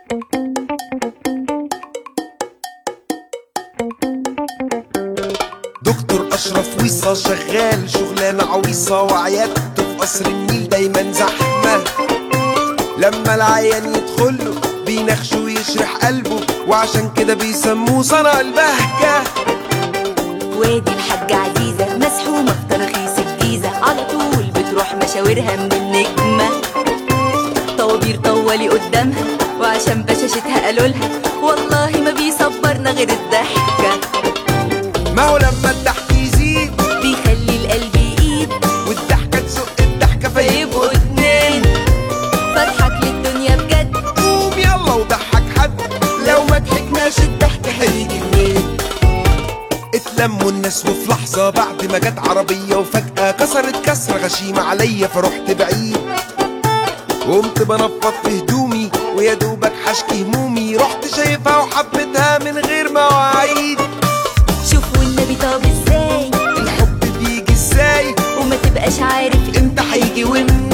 دكتور اشرف ويصة شغال شغلانة عويصة وعيادته في قصر النيل دايما زحمة لما العيان يدخله بينخشه ويشرح قلبه وعشان كده بيسموه صنع البهجة وادي الحاجة عزيزة مسحومة في تراخيص الجيزة على طول بتروح مشاورها من النجمة طوابير طوالي قدامها وعشان بشاشتها قالوا لها والله ما بيصبرنا غير الضحكة ما هو لما الضحك يزيد بيخلي القلب يقيد والضحكة تزق الضحكة فيبقوا فيبقوا اتنين فاضحك للدنيا بجد قوم يلا وضحك حد لو ما ضحكناش الضحك هيجي منين اتلموا الناس وفي لحظة بعد ما جت عربية وفجأة كسرت كسرة غشيمة عليا فرحت بعيد قمت بنفض في هدومي ويا دوبك حشكي همومي رحت شايفها وحبيتها من غير مواعيد شوفوا النبي طاب ازاي الحب بيجي ازاي وما تبقاش عارف امتى هيجي ومنين